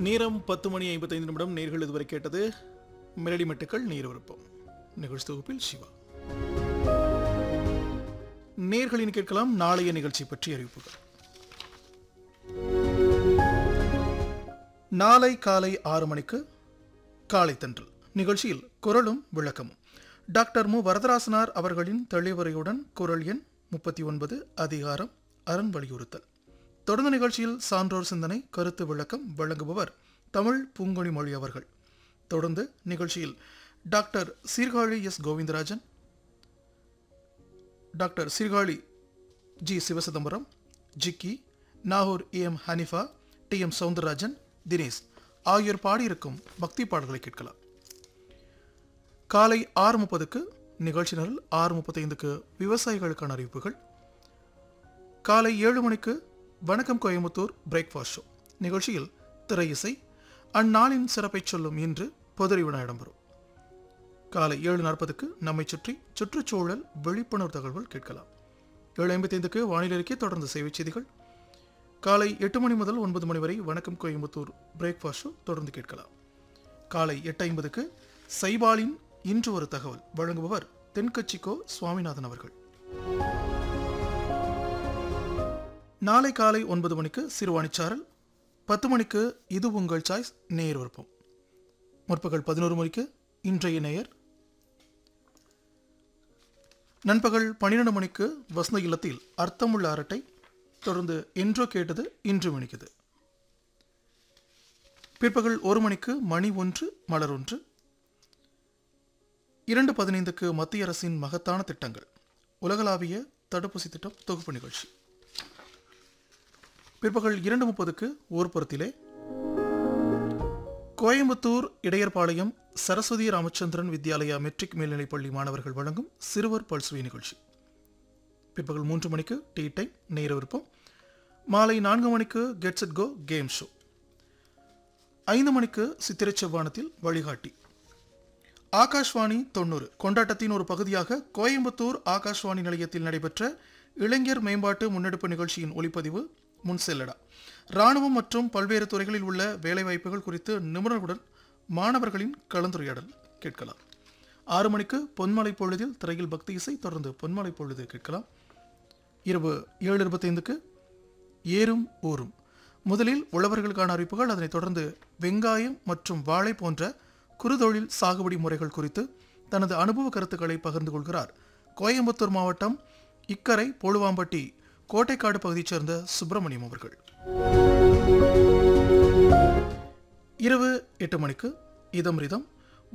நேரம் பத்து மணி ஐம்பத்தைந்து நிமிடம் நேர்கள் இதுவரை கேட்டது மெலடி மெட்டுக்கள் நீர் விருப்பம் நிகழ்ச்சி தொகுப்பில் சிவா நேர்களின் கேட்கலாம் நாளைய நிகழ்ச்சி பற்றி அறிவிப்புகள் நாளை காலை ஆறு மணிக்கு காலை தென்றல் நிகழ்ச்சியில் குரலும் விளக்கமும் டாக்டர் மு வரதராசனார் அவர்களின் தெளிவுரையுடன் குரல் எண் முப்பத்தி ஒன்பது அதிகாரம் அரண் வலியுறுத்தல் தொடர்ந்து நிகழ்ச்சியில் சான்றோர் சிந்தனை கருத்து விளக்கம் வழங்குபவர் தமிழ் பூங்கொழி மொழி அவர்கள் தொடர்ந்து நிகழ்ச்சியில் doctor Sirkazhi S Govindarajan doctor Sirkazhi G Sivachidambaram Jikki Nagore A M Haneefa T M Soundararajan Dinesh ஆகியோர் பாடியிருக்கும் பக்தி பாடல்களை கேட்கலாம் காலை ஆறு முப்பதுக்கு நிகழ்ச்சி நிரல் ஆறு முப்பத்தைந்துக்கு விவசாயிகளுக்கான அறிவிப்புகள் காலை ஏழு மணிக்கு வணக்கம் கோயம்புத்தூர் பிரேக்ஃபாஸ்ட் ஷோ நிகழ்ச்சியில் திரை இசை அந்நாளின் சிறப்பை சொல்லும் இன்று பொதுரி விழா இடம்பெறும் காலை ஏழு நாற்பதுக்கு நம்மை சுற்றி சுற்றுச்சூழல் விழிப்புணர்வு தகவல்கள் கேட்கலாம் ஏழு ஐம்பத்தைந்துக்கு வானிலை அறிக்கை தொடர்ந்து செய்திச் செய்திகள் காலை எட்டு மணி முதல் ஒன்பது மணி வரை வணக்கம் கோயம்புத்தூர் பிரேக்ஃபாஸ்ட் ஷோ தொடர்ந்து கேட்கலாம் காலை எட்டு ஐம்பதுக்கு சைபாலின் இன்று ஒரு தகவல் வழங்குபவர் தென்கட்சிக்கோ சுவாமிநாதன் அவர்கள் நாளை காலை ஒன்பது மணிக்கு சிறுவாணிச்சாரல் பத்து மணிக்கு இது உங்கள் சாய்ஸ் நேயர் விருப்பம் முற்பகல் பதினோரு மணிக்கு இன்றைய நேயர் நண்பகல் பன்னிரண்டு மணிக்கு வசந்த இல்லத்தில் அர்த்தமுள்ள அரட்டை தொடர்ந்து என்றோ கேட்டது இன்று மணிக்குது பிற்பகல் ஒரு மணிக்கு மணி ஒன்று மலர் ஒன்று இரண்டு பதினைந்துக்கு மத்திய அரசின் மகத்தான திட்டங்கள் உலகளாவிய தடுப்பூசி திட்டம் தொகுப்பு நிகழ்ச்சி பிற்பகல் இரண்டு முப்பதுக்கு ஊர்ப்புறத்திலே கோயம்புத்தூர் இடையர்பாளையம் சரஸ்வதி ராமச்சந்திரன் வித்யாலயா மெட்ரிக் மேல்நிலைப்பள்ளி மாணவர்கள் வழங்கும் சிறுவர் பல்சுவை நிகழ்ச்சி பிற்பகல் மூன்று மணிக்கு டீ டைம் நேர விருப்பம் மாலை நான்கு மணிக்கு gets it go game show ஐந்து மணிக்கு சித்திரை செவ்வானத்தில் வழிகாட்டி ஆகாஷ்வாணி தொண்ணூறு கொண்டாட்டத்தின் ஒரு பகுதியாக கோயம்புத்தூர் ஆகாஷ்வாணி நிலையத்தில் நடைபெற்ற இளைஞர் மேம்பாட்டு முன்னெடுப்பு நிகழ்ச்சியின் ஒளிப்பதிவு முன் செல்லடா ராணுவம் மற்றும் பல்வேறு துறைகளில் உள்ள வேலைவாய்ப்புகள் குறித்து நிபுணர்களுடன் மாணவர்களின் கலந்துரையாடல் கேட்கலாம் ஆறு மணிக்கு பொன்மலை பொழுதில் திரையில் பக்தி இசை தொடர்ந்து பொன்மலை பொழுது கேட்கலாம் இரவு ஏழு இருபத்தைந்துக்கு ஏறும் ஊரும் முதலில் உழவர்களுக்கான அறிவிப்புகள் அதனைத் தொடர்ந்து வெங்காயம் மற்றும் வாழை போன்ற குறுதொழில் சாகுபடி முறைகள் குறித்து தனது அனுபவ கருத்துக்களை பகிர்ந்து கொள்கிறார் கோயம்புத்தூர் மாவட்டம் இக்கரை பொழுவாம்பட்டி கோட்டைக்காடு பகுதியைச் சேர்ந்த சுப்பிரமணியம் அவர்கள் இரவு எட்டு மணிக்கு இதம் ரிதம்